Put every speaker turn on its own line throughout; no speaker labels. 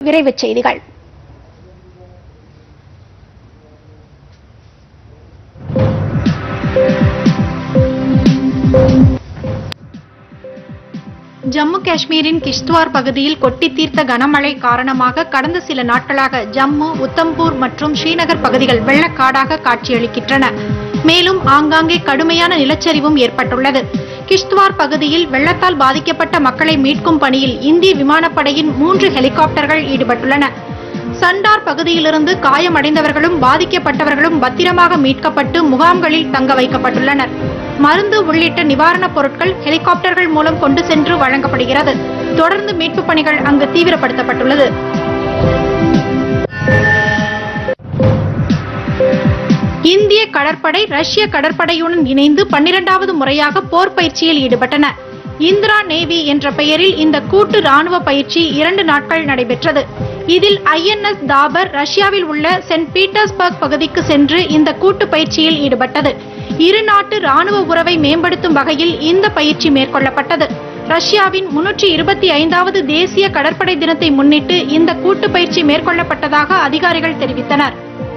விரைவுச் செய்திகள் ஜம்மு காஷ்மீரின் கிஷ்த்வார் பகுதியில் கொட்டி தீர்த்த கனமழை காரணமாக கடந்த சில நாட்களாக ஜம்மு உத்தம்பூர் மற்றும் ஸ்ரீநகர் பகுதிகள் வெள்ளக்காடாக காட்சியளிக்கின்றன மேலும் ஆங்காங்கே கடுமையான நிலச்சரிவும் ஏற்பட்டுள்ளது கிஷ்த்வார் பகுதியில் வெள்ளத்தால் பாதிக்கப்பட்ட மக்களை மீட்கும் பணியில் இந்திய விமானப்படையின் மூன்று ஹெலிகாப்டர்கள் ஈடுபட்டுள்ளன சண்டார் பகுதியிலிருந்து காயமடைந்தவர்களும் பாதிக்கப்பட்டவர்களும் பத்திரமாக மீட்கப்பட்டு முகாம்களில் தங்க வைக்கப்பட்டுள்ளனர் மருந்து உள்ளிட்ட நிவாரணப் பொருட்கள் ஹெலிகாப்டர்கள் மூலம் கொண்டு சென்று வழங்கப்படுகிறது தொடர்ந்து மீட்புப் பணிகள் அங்கு தீவிரப்படுத்தப்பட்டுள்ளது இந்திய கடற்படை ரஷ்ய கடற்படையுடன் இணைந்து பன்னிரண்டாவது முறையாக போர் பயிற்சியில் ஈடுபட்டன இந்திரா நேவி என்ற பெயரில் இந்த கூட்டு ராணுவ பயிற்சி இரண்டு நாட்கள் நடைபெற்றது இதில் ஐஎன்எஸ் தாபர் ரஷ்யாவில் உள்ள சென்ட் பீட்டர்ஸ்பர்க் பகுதிக்கு சென்று இந்த கூட்டு பயிற்சியில் ஈடுபட்டது இரு நாட்டு ராணுவ உறவை மேம்படுத்தும் வகையில் இந்த பயிற்சி மேற்கொள்ளப்பட்டது ரஷ்யாவின் முன்னூற்றி இருபத்தி ஐந்தாவது தேசிய கடற்படை தினத்தை முன்னிட்டு இந்த கூட்டு பயிற்சி மேற்கொள்ளப்பட்டதாக அதிகாரிகள் தெரிவித்தனர்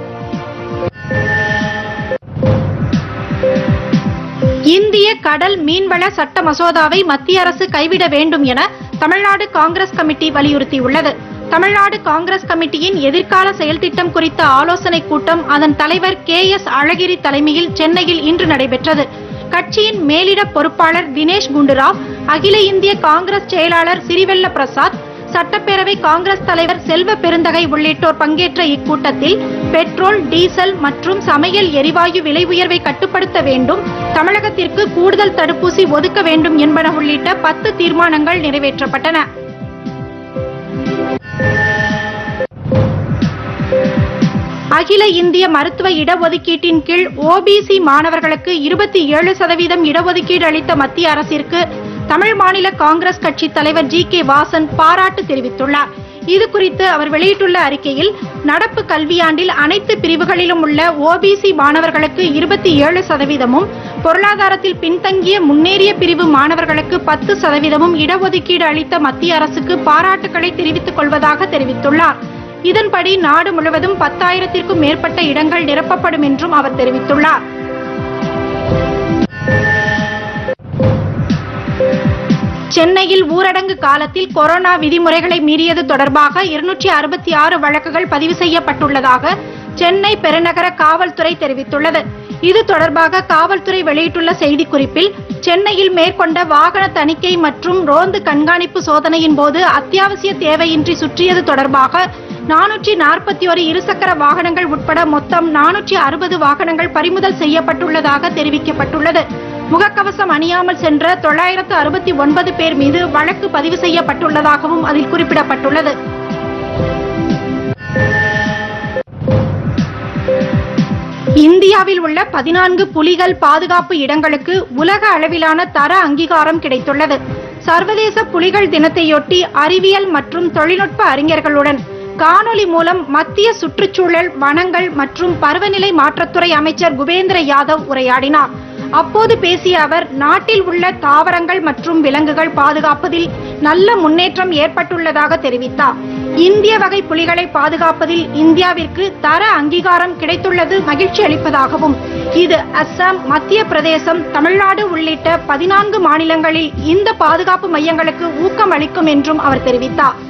இந்திய கடல் மீன்வள சட்ட மசோதாவை மத்திய அரசு கைவிட வேண்டும் என தமிழ்நாடு காங்கிரஸ் கமிட்டி வலியுறுத்தியுள்ளது தமிழ்நாடு காங்கிரஸ் கமிட்டியின் எதிர்கால செயல்திட்டம் குறித்த ஆலோசனைக் கூட்டம் அதன் தலைவர் கே எஸ் அழகிரி தலைமையில் சென்னையில் இன்று நடைபெற்றது கட்சியின் மேலிட பொறுப்பாளர் தினேஷ் குண்டுராவ் அகில இந்திய காங்கிரஸ் செயலாளர் சிறிவெல்ல பிரசாத் சட்டப்பேரவை காங்கிரஸ் தலைவர் செல்வ பெருந்தகை உள்ளிட்டோர் பங்கேற்ற இக்கூட்டத்தில் பெட்ரோல் டீசல் மற்றும் சமையல் எரிவாயு விலை உயர்வை கட்டுப்படுத்த வேண்டும் தமிழகத்திற்கு கூடுதல் தடுப்பூசி ஒதுக்க வேண்டும் என்பன உள்ளிட்ட பத்து தீர்மானங்கள் நிறைவேற்றப்பட்டன அகில இந்திய மருத்துவ இடஒதுக்கீட்டின் கீழ் ஓபிசி மாணவர்களுக்கு இருபத்தி ஏழு சதவீதம் இடஒதுக்கீடு அளித்த மத்திய அரசிற்கு தமிழ் மாநில காங்கிரஸ் கட்சி தலைவர் ஜி கே வாசன் பாராட்டு தெரிவித்துள்ளார் இது குறித்து அவர் வெளியிட்டுள்ள அறிக்கையில் நடப்பு கல்வியாண்டில் அனைத்து பிரிவுகளிலும் உள்ள ஓபிசி மாணவர்களுக்கு இருபத்தி ஏழு சதவீதமும் பொருளாதாரத்தில் பின்தங்கிய முன்னேறிய பிரிவு மாணவர்களுக்கு பத்து சதவீதமும் இடஒதுக்கீடு அளித்த மத்திய அரசுக்கு பாராட்டுக்களை தெரிவித்துக் கொள்வதாக தெரிவித்துள்ளார் இதன்படி நாடு முழுவதும் பத்தாயிரத்திற்கும் மேற்பட்ட இடங்கள் நிரப்பப்படும் என்றும் அவர் தெரிவித்துள்ளார் சென்னையில் ஊரடங்கு காலத்தில் கொரோனா விதிமுறைகளை மீறியது தொடர்பாக இருநூற்றி அறுபத்தி ஆறு வழக்குகள் பதிவு செய்யப்பட்டுள்ளதாக சென்னை பெருநகர காவல்துறை தெரிவித்துள்ளது இது தொடர்பாக காவல்துறை வெளியிட்டுள்ள செய்திக்குறிப்பில் சென்னையில் மேற்கொண்ட வாகன தணிக்கை மற்றும் ரோந்து கண்காணிப்பு சோதனையின் போது அத்தியாவசிய தேவையின்றி சுற்றியது தொடர்பாக நானூற்றி நாற்பத்தி ஒரு இருசக்கர வாகனங்கள் உட்பட மொத்தம் நானூற்றி அறுபது வாகனங்கள் பறிமுதல் செய்யப்பட்டுள்ளதாக தெரிவிக்கப்பட்டுள்ளது முகக்கவசம் அணியாமல் சென்ற தொள்ளாயிரத்து அறுபத்தி ஒன்பது பேர் மீது வழக்கு பதிவு செய்யப்பட்டுள்ளதாகவும் அதில் குறிப்பிடப்பட்டுள்ளது இந்தியாவில் உள்ள பதினான்கு புலிகள் பாதுகாப்பு இடங்களுக்கு உலக அளவிலான தர அங்கீகாரம் கிடைத்துள்ளது சர்வதேச புலிகள் தினத்தையொட்டி அறிவியல் மற்றும் தொழில்நுட்ப அறிஞர்களுடன் காணொலி மூலம் மத்திய சுற்றுச்சூழல் வனங்கள் மற்றும் பருவநிலை மாற்றத்துறை அமைச்சர் குபேந்திர யாதவ் உரையாடினார் அப்போது பேசிய அவர் நாட்டில் உள்ள தாவரங்கள் மற்றும் விலங்குகள் பாதுகாப்பதில் நல்ல முன்னேற்றம் ஏற்பட்டுள்ளதாக தெரிவித்தார் இந்திய வகை புலிகளை பாதுகாப்பதில் இந்தியாவிற்கு தர அங்கீகாரம் கிடைத்துள்ளது மகிழ்ச்சி அளிப்பதாகவும் இது அஸ்ஸாம் மத்திய பிரதேசம் தமிழ்நாடு உள்ளிட்ட பதினான்கு மாநிலங்களில் இந்த பாதுகாப்பு மையங்களுக்கு ஊக்கம் அளிக்கும் என்றும் அவர் தெரிவித்தார்